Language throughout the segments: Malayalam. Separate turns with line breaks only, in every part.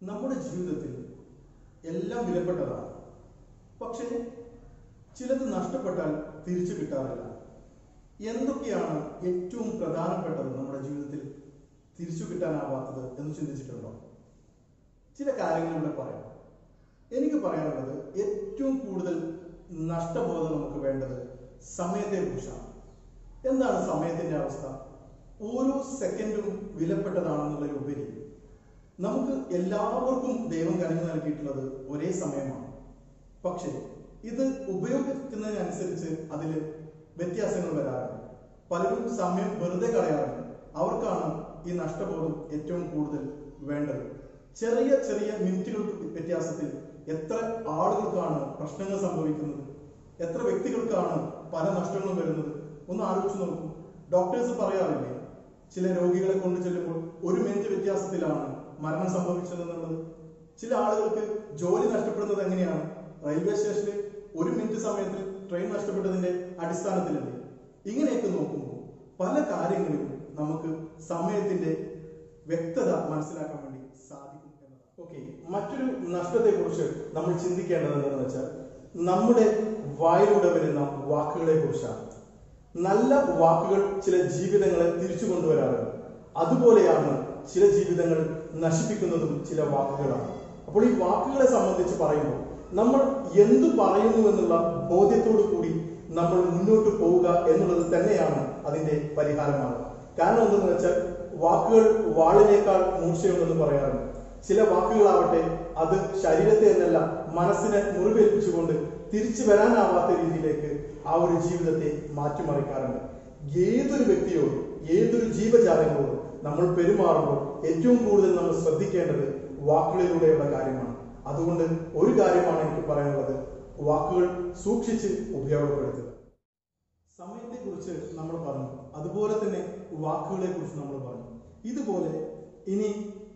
നമ്മുടെ ജീവിതത്തിൽ എല്ലാം വിലപ്പെട്ടതാണ് പക്ഷേ ചിലത് നഷ്ടപ്പെട്ടാൽ തിരിച്ചു കിട്ടാറില്ല എന്തൊക്കെയാണ് ഏറ്റവും പ്രധാനപ്പെട്ടത് നമ്മുടെ ജീവിതത്തിൽ തിരിച്ചു കിട്ടാനാവാത്തത് എന്ന് ചിന്തിച്ചിട്ടുണ്ടോ ചില കാര്യങ്ങൾ ഇവിടെ പറയാം എനിക്ക് പറയാനുള്ളത് ഏറ്റവും കൂടുതൽ നഷ്ടബോധം നമുക്ക് വേണ്ടത് സമയത്തെ കുറിച്ചാണ് എന്താണ് സമയത്തിന്റെ അവസ്ഥ ഓരോ സെക്കൻഡും വിലപ്പെട്ടതാണെന്നുള്ളതിലുപരി നമുക്ക് എല്ലാവർക്കും ദൈവം കനിഞ്ഞു നൽകിയിട്ടുള്ളത് ഒരേ സമയമാണ് പക്ഷേ ഇത് ഉപയോഗിക്കുന്നതിനനുസരിച്ച് അതിൽ വ്യത്യാസങ്ങൾ വരാറുണ്ട് പലരും സമയം വെറുതെ കളയാറുണ്ട് അവർക്കാണ് ഈ നഷ്ടബോധം ഏറ്റവും കൂടുതൽ വേണ്ടത് ചെറിയ ചെറിയ മിനിറ്റുകൾക്ക് വ്യത്യാസത്തിൽ എത്ര ആളുകൾക്കാണ് പ്രശ്നങ്ങൾ സംഭവിക്കുന്നത് എത്ര വ്യക്തികൾക്കാണ് പല നഷ്ടങ്ങളും വരുന്നത് ഒന്ന് ആലോചിച്ച് നോക്കൂ ഡോക്ടേഴ്സ് പറയാറില്ലേ ചില രോഗികളെ കൊണ്ട് ചെല്ലുമ്പോൾ ഒരു മിനിറ്റ് വ്യത്യാസത്തിലാണ് മരണം സംഭവിച്ചതെന്നുള്ളത് ചില ആളുകൾക്ക് ജോലി നഷ്ടപ്പെടുന്നത് എങ്ങനെയാണ് റെയിൽവേ സ്റ്റേഷനിൽ ഒരു മിനിറ്റ് സമയത്തിൽ ട്രെയിൻ നഷ്ടപ്പെട്ടതിന്റെ അടിസ്ഥാനത്തിലല്ലേ ഇങ്ങനെയൊക്കെ നോക്കുമ്പോൾ പല കാര്യങ്ങളിലും നമുക്ക് സമയത്തിന്റെ വ്യക്തത മനസ്സിലാക്കാൻ വേണ്ടി സാധിക്കും എന്നതാണ് ഓക്കെ മറ്റൊരു നഷ്ടത്തെ കുറിച്ച് നമ്മൾ ചിന്തിക്കേണ്ടത് എന്താണെന്ന് വെച്ചാൽ നമ്മുടെ വായിലൂടെ വരുന്ന വാക്കുകളെ കുറിച്ചാണ് നല്ല വാക്കുകൾ ചില ജീവിതങ്ങളെ തിരിച്ചു കൊണ്ടുവരാറുണ്ട് അതുപോലെയാണ് ചില ജീവിതങ്ങൾ നശിപ്പിക്കുന്നതും ചില വാക്കുകളാണ് അപ്പോൾ ഈ വാക്കുകളെ സംബന്ധിച്ച് പറയുമ്പോൾ നമ്മൾ എന്തു പറയുന്നു എന്നുള്ള ബോധ്യത്തോടു കൂടി നമ്മൾ മുന്നോട്ട് പോവുക എന്നുള്ളത് തന്നെയാണ് അതിന്റെ പരിഹാരമാണ് കാരണം എന്തെന്ന് വെച്ചാൽ വാക്കുകൾ വാളിനേക്കാൾ മൂർച്ചയുണ്ടെന്ന് പറയാറുണ്ട് ചില വാക്കുകളാവട്ടെ അത് ശരീരത്തെ എന്നല്ല മനസ്സിനെ മുറിവേൽപ്പിച്ചുകൊണ്ട് തിരിച്ചു വരാനാവാത്ത രീതിയിലേക്ക് ആ ഒരു ജീവിതത്തെ മാറ്റിമറിക്കാറുണ്ട് ഏതൊരു വ്യക്തിയോടും ഏതൊരു ജീവജാലങ്ങളോടും നമ്മൾ പെരുമാറുമ്പോൾ ഏറ്റവും കൂടുതൽ നമ്മൾ ശ്രദ്ധിക്കേണ്ടത് വാക്കുകളിലൂടെയുള്ള കാര്യമാണ് അതുകൊണ്ട് ഒരു കാര്യമാണ് എനിക്ക് പറയാനുള്ളത് വാക്കുകൾ സൂക്ഷിച്ച് ഉപയോഗപ്പെടുത്തുക സമയത്തെ കുറിച്ച് നമ്മൾ പറഞ്ഞു അതുപോലെ തന്നെ വാക്കുകളെ കുറിച്ച് നമ്മൾ പറഞ്ഞു ഇതുപോലെ ഇനി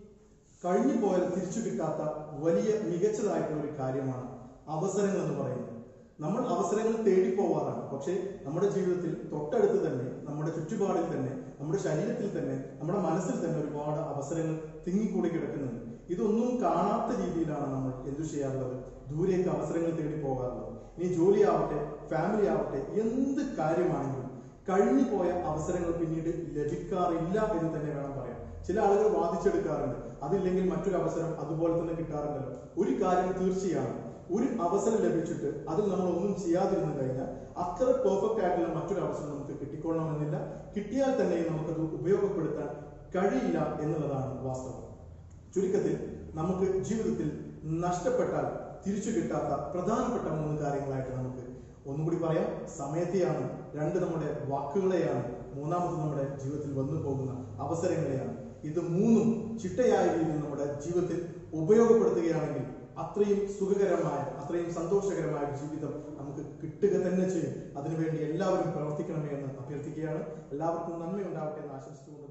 കഴിഞ്ഞു പോയാൽ തിരിച്ചു കിട്ടാത്ത വലിയ മികച്ചതായിട്ടുള്ള ഒരു കാര്യമാണ് അവസരങ്ങൾ എന്ന് പറയുന്നത് നമ്മൾ അവസരങ്ങൾ തേടി പോവാറാണ് പക്ഷേ നമ്മുടെ ജീവിതത്തിൽ തൊട്ടടുത്ത് തന്നെ നമ്മുടെ ചുറ്റുപാടിൽ തന്നെ നമ്മുടെ ശരീരത്തിൽ തന്നെ നമ്മുടെ മനസ്സിൽ തന്നെ ഒരുപാട് അവസരങ്ങൾ തിങ്ങിക്കൂടി കിടക്കുന്നുണ്ട് ഇതൊന്നും കാണാത്ത രീതിയിലാണ് നമ്മൾ എന്തു ചെയ്യാറുള്ളത് ദൂരേക്ക് അവസരങ്ങൾ തേടി പോകാറുള്ളത് ഇനി ജോലി ആവട്ടെ ഫാമിലി ആവട്ടെ എന്ത് കാര്യമാണെങ്കിലും കഴിഞ്ഞു പോയ അവസരങ്ങൾ പിന്നീട് ലഭിക്കാറില്ല എന്ന് തന്നെ വേണം പറയാൻ ചില ആളുകൾ വാദിച്ചെടുക്കാറുണ്ട് അതില്ലെങ്കിൽ മറ്റൊരു അവസരം അതുപോലെ തന്നെ കിട്ടാറുണ്ടല്ലോ ഒരു കാര്യം തീർച്ചയാണ് ഒരു അവസരം ലഭിച്ചിട്ട് അതിൽ നമ്മൾ ഒന്നും ചെയ്യാതിരുന്നു കഴിഞ്ഞാൽ അത്ര പെർഫെക്റ്റ് ആയിട്ടുള്ള മറ്റൊരു അവസരം നമുക്ക് കിട്ടിക്കൊള്ളണമെന്നില്ല കിട്ടിയാൽ തന്നെ നമുക്കത് ഉപയോഗപ്പെടുത്താൻ കഴിയില്ല എന്നുള്ളതാണ് വാസ്തവം ചുരുക്കത്തിൽ നമുക്ക് ജീവിതത്തിൽ നഷ്ടപ്പെട്ടാൽ തിരിച്ചു കിട്ടാത്ത പ്രധാനപ്പെട്ട മൂന്ന് കാര്യങ്ങളായിട്ട് നമുക്ക് ഒന്നുകൂടി പറയാം സമയത്തെയാണ് രണ്ട് നമ്മുടെ വാക്കുകളെയാണ് മൂന്നാമത് നമ്മുടെ ജീവിതത്തിൽ വന്നു പോകുന്ന അവസരങ്ങളെയാണ് ഇത് മൂന്നും ചിട്ടയായ രീതിയിൽ നമ്മുടെ ജീവിതത്തിൽ ഉപയോഗപ്പെടുത്തുകയാണെങ്കിൽ അത്രയും സുഖകരമായ അത്രയും സന്തോഷകരമായ ഒരു ജീവിതം നമുക്ക് കിട്ടുക തന്നെ ചെയ്യും അതിനുവേണ്ടി എല്ലാവരും പ്രവർത്തിക്കണമേ എന്ന് അഭ്യർത്ഥിക്കുകയാണ് എല്ലാവർക്കും നന്മയുണ്ടാവട്ടെ എന്ന് ആശംസിച്ചുകൊണ്ട്